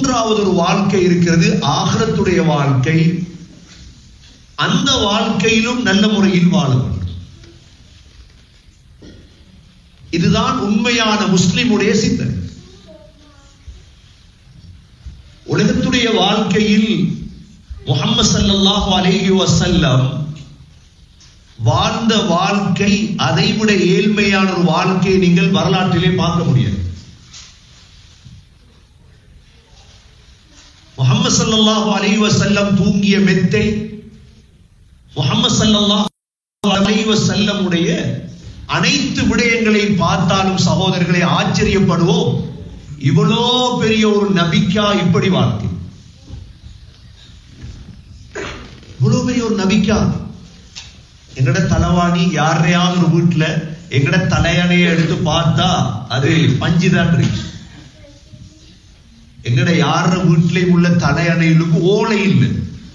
மூன்றாவது ஒரு வாழ்க்கை இருக்கிறது ஆகரத்துடைய வாழ்க்கை அந்த வாழ்க்கையிலும் நல்ல முறையில் வாழ வேண்டும் இதுதான் உண்மையான முஸ்லிமுடைய சிந்தனை உலகத்துடைய வாழ்க்கையில் முகமது சல்லல்லாஹு அலைஹி வஸல்லம் வாழ்ந்த வாழ்க்கை அதைவிட ஏழ்மையான ஒரு வாழ்க்கையை நீங்கள் வரலாற்றிலே பார்க்க முடியாது முகமது சல்லல்லாஹு அலைஹி வஸல்லம் தூங்கிய மெத்தை முகமது சல்லல்லாஹு அலைஹி வஸல்லம் உடைய அனைத்து விடயங்களை பார்த்தாலும் சகோதரர்களை ஆச்சரியப்படுவோம் இவ்வளோ பெரிய ஒரு நபிக்கா இப்படி வாழ்க்கை இவ்வளவு பெரிய ஒரு நபிக்கா எங்கட தலைவாணி யாரையாவது ஒரு வீட்டுல எங்கட தலையணையை எடுத்து பார்த்தா அது பஞ்சு தான் இருக்கு எங்கட யார வீட்டிலையும் உள்ள தலையணைகளுக்கு ஓலை இல்லை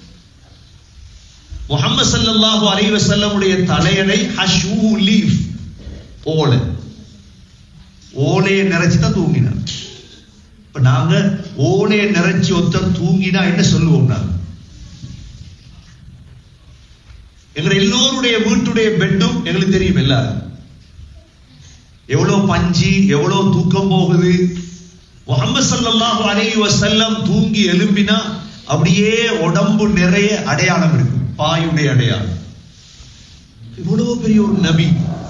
முகமது சல்லல்லாஹு அலைஹி வஸல்லமுடைய தலையணை ஹஷூ லீஃப் ஓலை ஓலையை நிறைச்சு தான் தூங்கினார் இப்ப நாங்க ஓலையை நிறைச்சி ஒருத்தர் தூங்கினா என்ன சொல்லுவோம் நாங்க எங்க எல்லோருடைய வீட்டுடைய பெட்டும் எங்களுக்கு தெரியும் எல்லாரும் எவ்வளவு பஞ்சு எவ்வளவு தூக்கம் போகுது முகமது சல்லல்லாஹு அலைஹி வஸல்லம் தூங்கி எழும்பினா அப்படியே உடம்பு நிறைய அடையாளம் இருக்கு பாயுடைய அடையாளம் இவ்வளவு பெரிய ஒரு நபி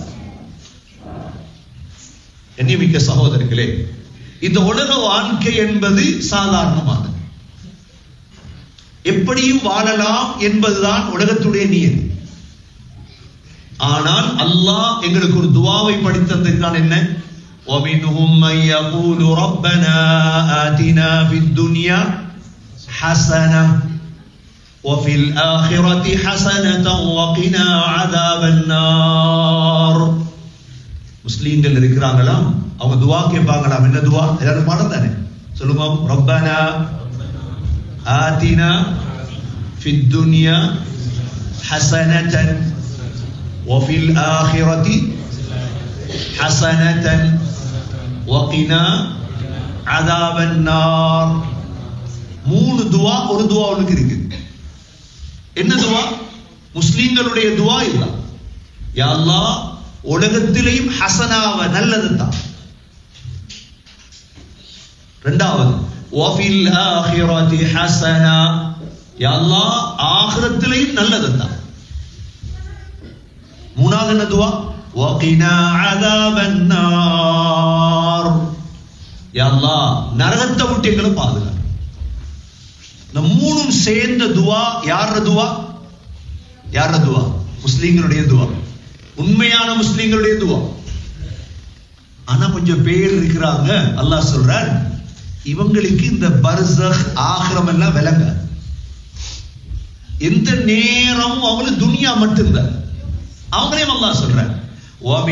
எண்ணிமிக்க சகோதரர்களே இந்த உலக வாழ்க்கை என்பது சாதாரணமானது எப்படியும் வாழலாம் என்பதுதான் உலகத்துடைய நியதி ஆனால் அல்லாஹ் எங்களுக்கு ஒரு துவாவை படித்ததற்கான என்ன ومنهم من يقول ربنا آتنا في الدنيا حسنة وفي الآخرة حسنة وقنا عذاب النار முஸ்லீம்கள் இருக்கிறாங்களாம் அவங்க துவா கேட்பாங்களாம் என்ன துவா எல்லாரும் பாடம் தானே சொல்லுங்க ரப்பனா ஆத்தினா في الدنيا حسنة وفي الآخرة حسنة وقنا عذاب النار மூணு துவா ஒரு துவா அவனுக்கு இருக்கு என்ன துவா முஸ்லீம்களுடைய துவா இல்ல யா அல்லாஹ் உலகத்திலேயும் ஹசனாவ நல்லது தான் ரெண்டாவது வஃபில் ஆஹிரதி ஹசனா யா அல்லாஹ் ஆகிரத்திலேயும் நல்லது தான் மூணாவது என்ன துவா وقنا عذاب النار யா அல்லாஹ் நரகத்தை விட்டு எங்களை பாதுகாப்பு இந்த மூணும் சேர்ந்த துவா யார துவா யார துவா முஸ்லீம்களுடைய துவா உண்மையான முஸ்லீம்களுடைய துவா ஆனா கொஞ்சம் பேர் இருக்கிறாங்க அல்லாஹ் சொல்றார் இவங்களுக்கு இந்த பர்சக் ஆகிரம் எல்லாம் விளங்க எந்த நேரமும் அவங்களுக்கு துனியா மட்டும்தான் அவங்களையும் அல்லாஹ் சொல்றார்